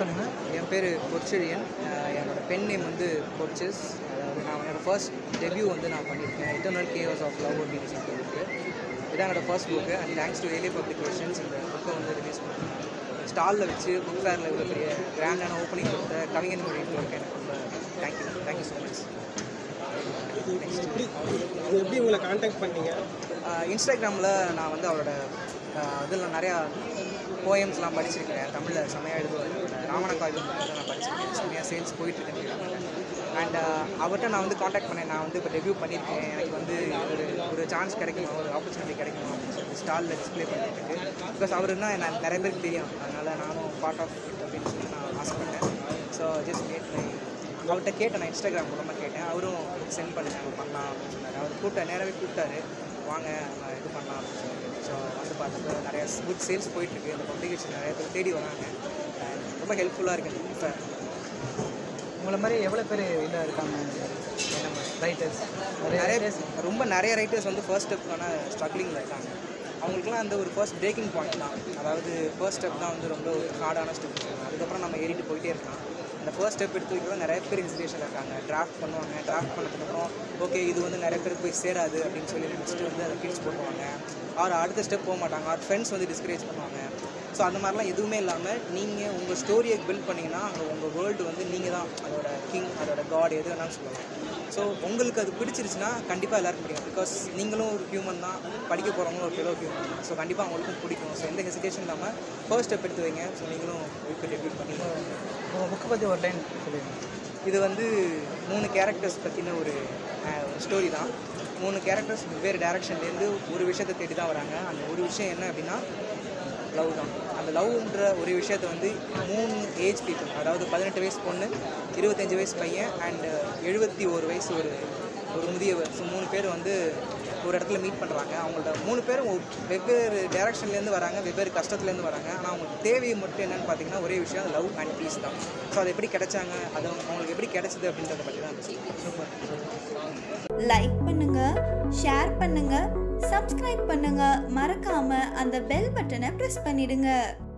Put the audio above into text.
சொல்லுங்கள் என் பேர் பொற்செழியன் அஹ் என்னோட பென் நேம் வந்து பொர்ச்சஸ் அதாவது நான் என்னோட ஃபர்ஸ்ட் டெபியூ வந்து நான் பண்ணியிருக்கேன் இன்டர்னல் கேவர்ஸ் ஆஃப் லவ் அப்படின்னு சொல்லிட்டு புக்கு இதான் என்னோட first book and thanks to ஏலிய பப்ளிகேஷன்ஸ் இந்த புக்கை வந்து ரிலீஸ் பண்ணி ஸ்டாலில் வச்சு புக் ஃபேரில் இவ்வளோ பெரிய கிராண்டான ஓப்பனிங் கொடுத்த கவிஞன் மொழிக்கு எனக்கு ரொம்ப தேங்க்யூ தேங்க்யூ ஸோ மச் இது எப்படி இது எப்படி உங்களை காண்டாக்ட் பண்ணீங்க இன்ஸ்டாகிராமில் நான் வந்து அவரோட இதில் நிறையா போயம்ஸ்லாம் படிச்சிருக்கேன் தமிழில் செம்மையாக எழுதுவார் ராவண காவியம் வந்து நான் படிச்சிருக்கேன் செம்மையாக சேல்ஸ் போயிட்டுருக்கேன் அண்ட் அவர்கிட்ட நான் வந்து காண்டாக்ட் பண்ணேன் நான் வந்து இப்போ டெபியூ பண்ணியிருக்கேன் எனக்கு வந்து ஒரு ஒரு சான்ஸ் கிடைக்கணும் ஒரு ஆப்பர்ச்சுனிட்டி கிடைக்கணும் அப்படின்னு சொல்லி ஸ்டாலில் டிஸ்ப்ளே பண்ணிட்டு பிகாஸ் அவருன்னா நான் நிறைய பேருக்கு தெரியும் அதனால் நானும் பார்ட் ஆஃப் இட் அப்படின்னு சொல்லி நான் ஆசைப்பட்டேன் ஸோ ஜஸ்ட் மேட் மை அவர்கிட்ட கேட்டேன் நான் இன்ஸ்டாகிராம் மூலமாக கேட்டேன் அவரும் சென்ட் பண்ணி நாங்கள் பண்ணலாம் அப்படின்னு சொன்னார் அவர் கூப்பிட்ட நேராகவே கூப்பிட்டாரு வாங்க நம்ம இது பண்ணலாம் அப்படின்னு சொல்லி ஸோ வந்து பார்த்தப்போ நிறைய குட் சேல்ஸ் போயிட்டுருக்கு இந்த பப்ளிகேஷன் நிறைய பேர் தேடி வராங்க And ரொம்ப ஹெல்ப்ஃபுல்லாக இருக்குது இப்போ உங்களை மாதிரி எவ்வளோ பேர் இதில் இருக்காங்க ரைட்டர்ஸ் நிறைய ரொம்ப நிறைய ரைட்டர்ஸ் வந்து ஃபர்ஸ்ட் ஸ்டெப்க்கான ஸ்ட்ரகிளிங்கில் இருக்காங்க அவங்களுக்குலாம் அந்த ஒரு ஃபர்ஸ்ட் பிரேக்கிங் பாயிண்ட் தான் அதாவது ஃபர்ஸ்ட் ஸ்டெப் தான் வந்து ரொம்ப ஒரு ஹார்டான ஸ்டெப் அதுக்கப்புறம் நம்ம ஏறிட்டு போயிட்டே இருக்கலாம் அந்த ஃபர்ஸ்ட் ஸ்டெப் எடுத்து வைக்கிறது நிறைய பேர் ஹெசிடேஷன் இருக்காங்க டிராஃப்ட் பண்ணுவாங்க டிராஃப்ட் பண்ணதுக்கப்புறம் ஓகே இது வந்து நிறைய பேருக்கு போய் சேராது அப்படின்னு சொல்லி நினச்சிட்டு வந்து அதை கில்ஸ் போட்டுருவாங்க ஆர் அடுத்த ஸ்டெப் போக மாட்டாங்க ஆர் ஃப்ரெண்ட்ஸ் வந்து டிஸ்கரேஜ் பண்ணுவாங்க ஸோ அந்த மாதிரிலாம் எதுவுமே இல்லாமல் நீங்கள் உங்கள் ஸ்டோரியை பில்ட் பண்ணிங்கன்னா அங்கே உங்கள் வேர்ல்டு வந்து நீங்கள் தான் அதோட கிங் அதோட காட் எது வேணாலும் சொல்லலாம் ஸோ உங்களுக்கு அது பிடிச்சிருச்சுன்னா கண்டிப்பாக எல்லாருக்கும் பிடிக்கும் பிகாஸ் நீங்களும் ஒரு ஹியூமன் தான் படிக்க போகிறவங்களும் ஒரு ஃபெலோ ஹியூமன் தான் ஸோ கண்டிப்பாக அவங்களுக்கும் பிடிக்கும் ஸோ எந்த ஹெசிடேஷன் இல்லாமல் ஃபர்ஸ்ட் ஸ்டெப் எடுத்து வைங்க ஸோ நீங்களும் வீட்டு டெபியூட் பண்ணி உங்கள் புக்கை பற்றி ஒரு லைன் சொல்லுங்கள் இது வந்து மூணு கேரக்டர்ஸ் பற்றின ஒரு ஸ்டோரி தான் மூணு கேரக்டர்ஸ் வெவ்வேறு டேரக்ஷன்லேருந்து ஒரு விஷயத்தை தேடி தான் வராங்க அந்த ஒரு விஷயம் என்ன அப்படின்னா லவ் தான் அந்த லவ்ன்ற ஒரு விஷயத்தை வந்து மூணு ஏஜ் பீப்புள் அதாவது பதினெட்டு வயசு பொண்ணு இருபத்தஞ்சி வயசு பையன் அண்ட் எழுபத்தி ஒரு வயசு ஒரு ஒரு முதியவர் ஸோ மூணு பேர் வந்து ஒரு இடத்துல மீட் பண்ணுறாங்க அவங்களோட மூணு பேரும் ஒ- வெவ்வேறு டேரக்ஷன்லேருந்து வராங்க வெவ்வேறு கஷ்டத்துலேருந்து வராங்க ஆனால் அவங்களுக்கு தேவை மட்டும் என்னன்னு பார்த்தீங்கன்னா ஒரே விஷயம் லவ் அண்ட் பீஸ் தான் ஸோ அது எப்படி கிடைச்சாங்க அது அவங்களுக்கு எப்படி கிடைச்சது அப்படின்றத பற்றி தான் சூப்பர் லைக் பண்ணுங்க ஷேர் பண்ணுங்க சப்ஸ்கிரைப் பண்ணுங்க மறக்காம அந்த பெல் பட்டனை பிரஸ் பண்ணிடுங்க